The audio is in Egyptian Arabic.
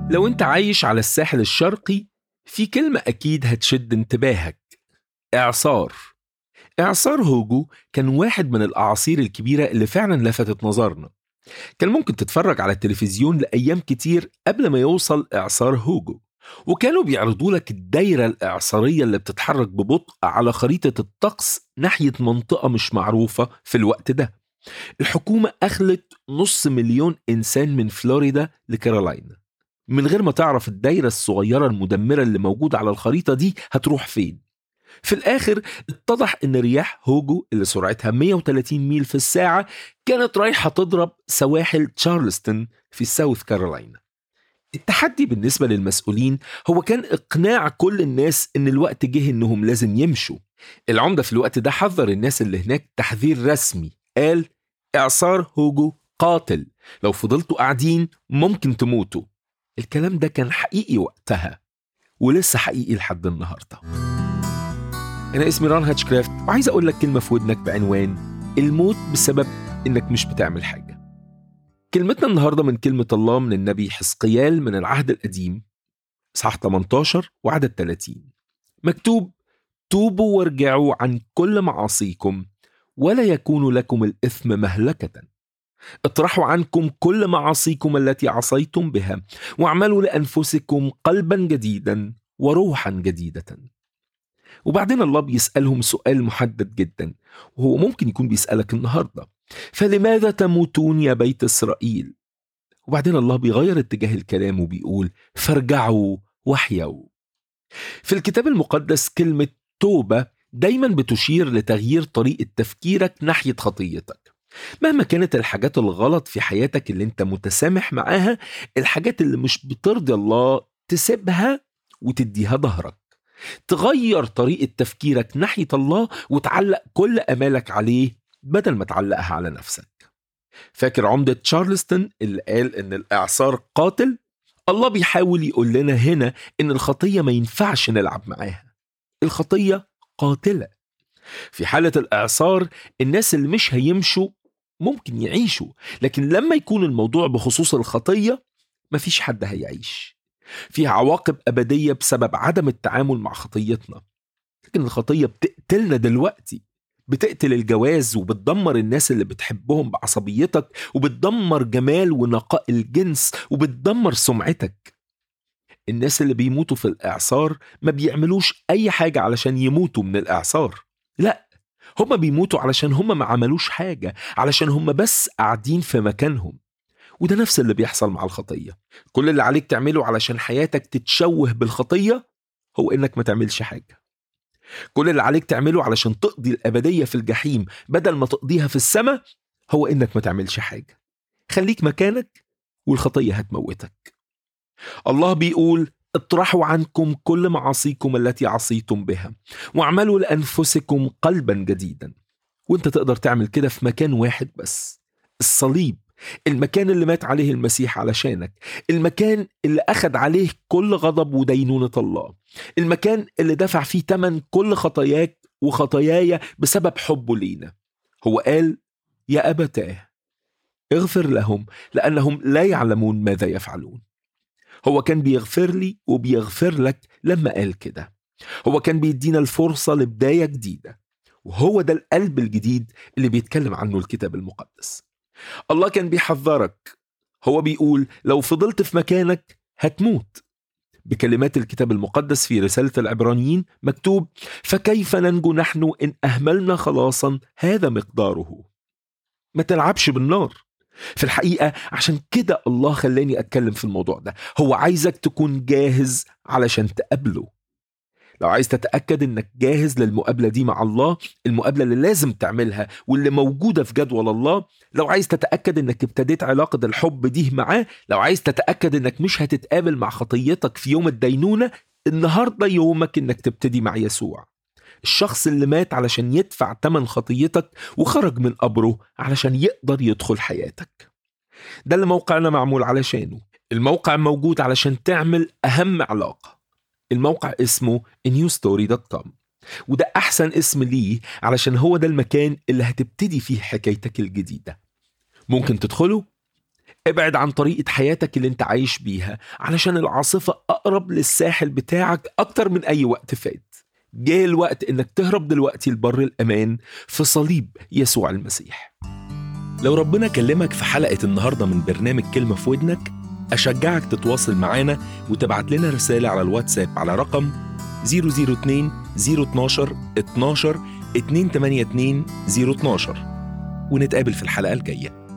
لو انت عايش على الساحل الشرقي في كلمة أكيد هتشد انتباهك إعصار إعصار هوجو كان واحد من الأعاصير الكبيرة اللي فعلا لفتت نظرنا كان ممكن تتفرج على التلفزيون لأيام كتير قبل ما يوصل إعصار هوجو وكانوا بيعرضوا لك الدايرة الإعصارية اللي بتتحرك ببطء على خريطة الطقس ناحية منطقة مش معروفة في الوقت ده الحكومة أخلت نص مليون إنسان من فلوريدا لكارولاينا من غير ما تعرف الدايرة الصغيرة المدمرة اللي موجودة على الخريطة دي هتروح فين في الآخر اتضح إن رياح هوجو اللي سرعتها 130 ميل في الساعة كانت رايحة تضرب سواحل تشارلستون في ساوث كارولاينا التحدي بالنسبة للمسؤولين هو كان إقناع كل الناس إن الوقت جه إنهم لازم يمشوا العمدة في الوقت ده حذر الناس اللي هناك تحذير رسمي قال إعصار هوجو قاتل لو فضلتوا قاعدين ممكن تموتوا الكلام ده كان حقيقي وقتها ولسه حقيقي لحد النهارده أنا اسمي ران هاتشكرافت وعايز أقول لك كلمة في ودنك بعنوان الموت بسبب إنك مش بتعمل حاجة كلمتنا النهاردة من كلمة الله من النبي حزقيال من العهد القديم صح 18 وعدد 30 مكتوب توبوا وارجعوا عن كل معاصيكم ولا يكون لكم الإثم مهلكة اطرحوا عنكم كل معاصيكم التي عصيتم بها واعملوا لأنفسكم قلبا جديدا وروحا جديدة وبعدين الله بيسألهم سؤال محدد جدا وهو ممكن يكون بيسألك النهاردة فلماذا تموتون يا بيت إسرائيل وبعدين الله بيغير اتجاه الكلام وبيقول فارجعوا واحيوا في الكتاب المقدس كلمة توبة دايما بتشير لتغيير طريقة تفكيرك ناحية خطيتك مهما كانت الحاجات الغلط في حياتك اللي انت متسامح معاها الحاجات اللي مش بترضي الله تسيبها وتديها ظهرك تغير طريقة تفكيرك ناحية الله وتعلق كل أمالك عليه بدل ما تعلقها على نفسك فاكر عمدة تشارلستون اللي قال إن الإعصار قاتل؟ الله بيحاول يقول لنا هنا إن الخطية ما ينفعش نلعب معاها الخطية قاتلة في حالة الإعصار الناس اللي مش هيمشوا ممكن يعيشوا لكن لما يكون الموضوع بخصوص الخطية مفيش حد هيعيش فيها عواقب أبدية بسبب عدم التعامل مع خطيتنا لكن الخطية بتقتلنا دلوقتي بتقتل الجواز وبتدمر الناس اللي بتحبهم بعصبيتك وبتدمر جمال ونقاء الجنس وبتدمر سمعتك الناس اللي بيموتوا في الإعصار ما بيعملوش أي حاجة علشان يموتوا من الإعصار لا هما بيموتوا علشان هما ما عملوش حاجة علشان هما بس قاعدين في مكانهم وده نفس اللي بيحصل مع الخطية كل اللي عليك تعمله علشان حياتك تتشوه بالخطية هو إنك ما تعملش حاجة كل اللي عليك تعمله علشان تقضي الأبدية في الجحيم بدل ما تقضيها في السماء هو إنك ما تعملش حاجة خليك مكانك والخطية هتموتك الله بيقول اطرحوا عنكم كل معاصيكم التي عصيتم بها واعملوا لأنفسكم قلبا جديدا وانت تقدر تعمل كده في مكان واحد بس الصليب المكان اللي مات عليه المسيح علشانك المكان اللي أخد عليه كل غضب ودينونة الله المكان اللي دفع فيه تمن كل خطاياك وخطاياي بسبب حبه لينا هو قال يا أبتاه اغفر لهم لأنهم لا يعلمون ماذا يفعلون هو كان بيغفر لي وبيغفر لك لما قال كده هو كان بيدينا الفرصة لبداية جديدة وهو ده القلب الجديد اللي بيتكلم عنه الكتاب المقدس الله كان بيحذرك هو بيقول لو فضلت في مكانك هتموت بكلمات الكتاب المقدس في رسالة العبرانيين مكتوب فكيف ننجو نحن إن أهملنا خلاصا هذا مقداره ما تلعبش بالنار في الحقيقة عشان كده الله خلاني أتكلم في الموضوع ده هو عايزك تكون جاهز علشان تقابله لو عايز تتأكد انك جاهز للمقابلة دي مع الله المقابلة اللي لازم تعملها واللي موجودة في جدول الله لو عايز تتأكد انك ابتديت علاقة الحب دي معاه لو عايز تتأكد انك مش هتتقابل مع خطيتك في يوم الدينونة النهاردة يومك انك تبتدي مع يسوع الشخص اللي مات علشان يدفع تمن خطيتك وخرج من قبره علشان يقدر يدخل حياتك ده اللي موقعنا معمول علشانه الموقع موجود علشان تعمل أهم علاقة الموقع اسمه newstory.com وده أحسن اسم ليه علشان هو ده المكان اللي هتبتدي فيه حكايتك الجديدة ممكن تدخله ابعد عن طريقة حياتك اللي انت عايش بيها علشان العاصفة أقرب للساحل بتاعك أكتر من أي وقت فات جه الوقت انك تهرب دلوقتي لبر الأمان في صليب يسوع المسيح لو ربنا كلمك في حلقة النهاردة من برنامج كلمة في ودنك أشجعك تتواصل معانا وتبعت لنا رسالة على الواتساب على رقم 002 012 12 282 012 ونتقابل في الحلقة الجاية